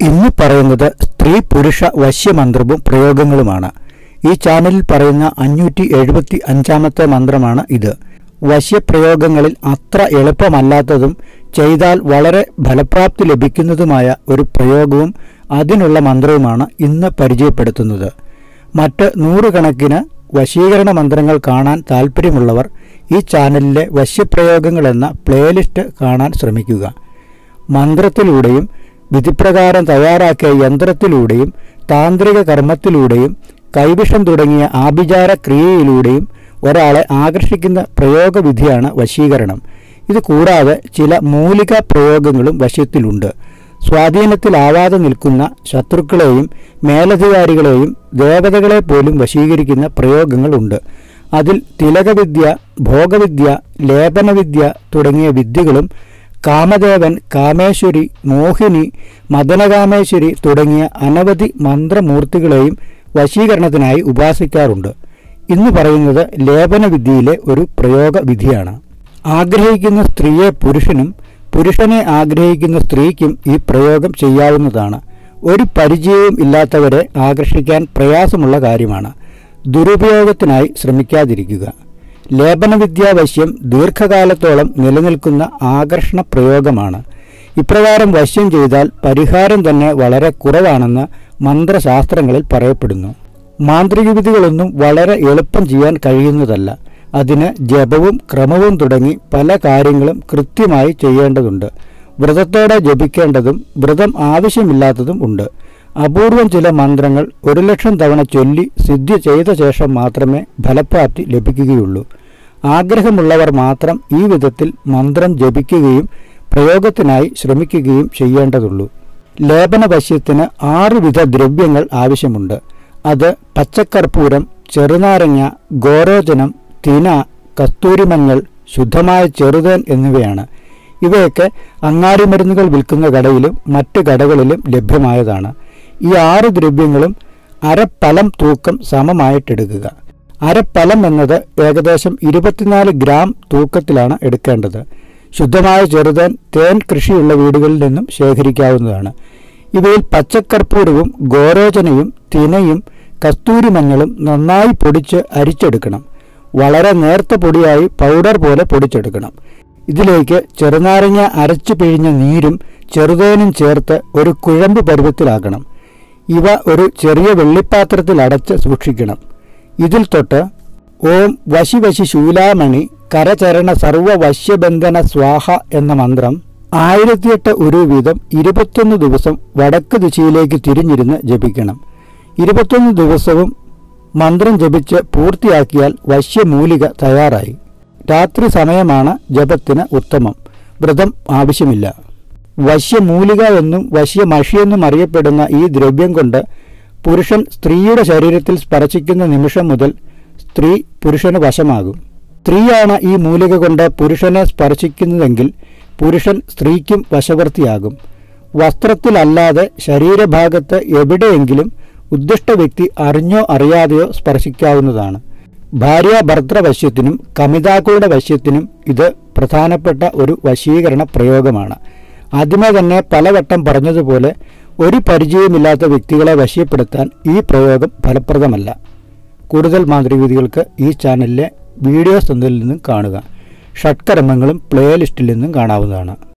ഇന്ന് പറയുന്നത് സ്ത്രീ പുരുഷ വശ്യമന്ത്രവും പ്രയോഗങ്ങളുമാണ് ഈ ചാനലിൽ പറയുന്ന അഞ്ഞൂറ്റി എഴുപത്തി അഞ്ചാമത്തെ മന്ത്രമാണ് ഇത് വശ്യപ്രയോഗങ്ങളിൽ അത്ര എളുപ്പമല്ലാത്തതും ചെയ്താൽ വളരെ ഫലപ്രാപ്തി ലഭിക്കുന്നതുമായ ഒരു പ്രയോഗവും അതിനുള്ള മന്ത്രവുമാണ് ഇന്ന് പരിചയപ്പെടുത്തുന്നത് മറ്റ് നൂറുകണക്കിന് വശീകരണ മന്ത്രങ്ങൾ കാണാൻ താൽപ്പര്യമുള്ളവർ ഈ ചാനലിലെ വശ്യപ്രയോഗങ്ങൾ എന്ന പ്ലേലിസ്റ്റ് കാണാൻ ശ്രമിക്കുക മന്ത്രത്തിലൂടെയും വിധിപ്രകാരം തയ്യാറാക്കിയ യന്ത്രത്തിലൂടെയും താന്ത്രിക കർമ്മത്തിലൂടെയും കൈവിഷം തുടങ്ങിയ ആഭിചാര ക്രിയയിലൂടെയും ഒരാളെ ആകർഷിക്കുന്ന പ്രയോഗവിധിയാണ് വശീകരണം ഇത് കൂടാതെ ചില മൂലിക പ്രയോഗങ്ങളും വശത്തിലുണ്ട് സ്വാധീനത്തിലാവാതെ നിൽക്കുന്ന ശത്രുക്കളെയും മേലധികാരികളെയും ദേവതകളെ പോലും വശീകരിക്കുന്ന പ്രയോഗങ്ങളുണ്ട് അതിൽ തിലകവിദ്യ ഭോഗവിദ്യ ലേപനവിദ്യ തുടങ്ങിയ വിദ്യകളും കാമദേവൻ കാമേശ്വരി മോഹിനി മദനകാമേശ്വരി തുടങ്ങിയ അനവധി മന്ത്രമൂർത്തികളെയും വശീകരണത്തിനായി ഉപാസിക്കാറുണ്ട് ഇന്ന് പറയുന്നത് ലേപനവിദ്യയിലെ ഒരു പ്രയോഗവിധിയാണ് ആഗ്രഹിക്കുന്ന സ്ത്രീയെ പുരുഷനും പുരുഷനെ ആഗ്രഹിക്കുന്ന സ്ത്രീക്കും ഈ പ്രയോഗം ചെയ്യാവുന്നതാണ് ഒരു പരിചയവും ഇല്ലാത്തവരെ ആകർഷിക്കാൻ പ്രയാസമുള്ള കാര്യമാണ് ദുരുപയോഗത്തിനായി ശ്രമിക്കാതിരിക്കുക ലേപനവിദ്യാവശ്യം ദീർഘകാലത്തോളം നിലനിൽക്കുന്ന ആകർഷണ പ്രയോഗമാണ് ഇപ്രകാരം വശ്യം ചെയ്താൽ പരിഹാരം തന്നെ വളരെ കുറവാണെന്ന് മന്ത്രശാസ്ത്രങ്ങളിൽ പറയപ്പെടുന്നു മാന്ത്രിക വിധികളൊന്നും വളരെ എളുപ്പം ചെയ്യാൻ കഴിയുന്നതല്ല അതിന് ജപവും ക്രമവും തുടങ്ങി പല കാര്യങ്ങളും കൃത്യമായി ചെയ്യേണ്ടതുണ്ട് വ്രതത്തോടെ ജപിക്കേണ്ടതും വ്രതം ആവശ്യമില്ലാത്തതും ഉണ്ട് അപൂർവം ചില മന്ത്രങ്ങൾ ഒരു ലക്ഷം തവണ ചൊല്ലി സിദ്ധി ചെയ്ത ശേഷം മാത്രമേ ഫലപ്രാപ്തി ലഭിക്കുകയുള്ളൂ ആഗ്രഹമുള്ളവർ മാത്രം ഈ വിധത്തിൽ മന്ത്രം ജപിക്കുകയും പ്രയോഗത്തിനായി ശ്രമിക്കുകയും ചെയ്യേണ്ടതുള്ളൂ ലേപനവശ്യത്തിന് ആറുവിധ ദ്രവ്യങ്ങൾ ആവശ്യമുണ്ട് അത് പച്ചക്കർപ്പൂരം ചെറുനാരങ്ങ ഗോരോചനം തിന കസ്തൂരിമഞ്ഞൾ ശുദ്ധമായ ചെറുതേൻ എന്നിവയാണ് ഇവയൊക്കെ അങ്ങാടി മരുന്നുകൾ വിൽക്കുന്ന കടയിലും മറ്റ് കടകളിലും ലഭ്യമായതാണ് ഈ ആറ് ദ്രവ്യങ്ങളും അരപ്പലം തൂക്കം സമമായിട്ടെടുക്കുക അരപ്പലം എന്നത് ഏകദേശം ഇരുപത്തിനാല് ഗ്രാം തൂക്കത്തിലാണ് എടുക്കേണ്ടത് ശുദ്ധമായ ചെറുതേൻ തേൻ കൃഷിയുള്ള വീടുകളിൽ നിന്നും ശേഖരിക്കാവുന്നതാണ് ഇവയിൽ പച്ചക്കർപ്പൂരവും ഗോരോചനയും തിനയും കസ്തൂരിമഞ്ഞളും നന്നായി പൊടിച്ച് അരിച്ചെടുക്കണം വളരെ നേർത്ത പൊടിയായി പൗഡർ പോലെ പൊടിച്ചെടുക്കണം ഇതിലേക്ക് ചെറുനാരങ്ങ അരച്ചു പിഴിഞ്ഞ നീരും ചെറുതേനും ചേർത്ത് ഒരു കുഴമ്പ് പരുവത്തിലാക്കണം ഇവ ഒരു ചെറിയ വെള്ളിപ്പാത്രത്തിൽ അടച്ച് സൂക്ഷിക്കണം ഇതിൽ തൊട്ട് ഓം വശി വശി ശൂലാമണി കരചരണ സർവ വശ്യബന്ധന സ്വാഹ എന്ന മന്ത്രം ആയിരത്തിയെട്ട് ഒരു വീതം ഇരുപത്തൊന്ന് ദിവസം വടക്ക് ദിശയിലേക്ക് തിരിഞ്ഞിരുന്ന് ജപിക്കണം ഇരുപത്തൊന്ന് ദിവസവും മന്ത്രം ജപിച്ച് പൂർത്തിയാക്കിയാൽ വശ്യമൂലിക തയ്യാറായി രാത്രി സമയമാണ് ജപത്തിന് ഉത്തമം വ്രതം ആവശ്യമില്ല വശ്യമൂലിക എന്നും വശ്യമഷിയെന്നും അറിയപ്പെടുന്ന ഈ ദ്രവ്യം കൊണ്ട് പുരുഷൻ സ്ത്രീയുടെ ശരീരത്തിൽ സ്പർശിക്കുന്ന നിമിഷം മുതൽ സ്ത്രീ പുരുഷന് വശമാകും സ്ത്രീയാണ് ഈ മൂലിക കൊണ്ട് പുരുഷനെ സ്പർശിക്കുന്നതെങ്കിൽ പുരുഷൻ സ്ത്രീക്കും വശവർത്തിയാകും വസ്ത്രത്തിലല്ലാതെ ശരീരഭാഗത്ത് എവിടെയെങ്കിലും ഉദ്ദിഷ്ട വ്യക്തി അറിഞ്ഞോ അറിയാതെയോ സ്പർശിക്കാവുന്നതാണ് ഭാര്യ ഭർത്തൃവശ്യത്തിനും കമിതാക്കളുടെ വശ്യത്തിനും ഇത് പ്രധാനപ്പെട്ട ഒരു വശീകരണ പ്രയോഗമാണ് ആദ്യമേ തന്നെ പലവട്ടം പറഞ്ഞതുപോലെ ഒരു പരിചയമില്ലാത്ത വ്യക്തികളെ വശ്യപ്പെടുത്താൻ ഈ പ്രയോഗം ഫലപ്രദമല്ല കൂടുതൽ മാതൃകവിധികൾക്ക് ഈ ചാനലിലെ വീഡിയോസ് എന്നതിൽ നിന്നും കാണുക ഷഡ്കർമ്മങ്ങളും പ്ലേലിസ്റ്റിൽ നിന്നും കാണാവുന്നതാണ്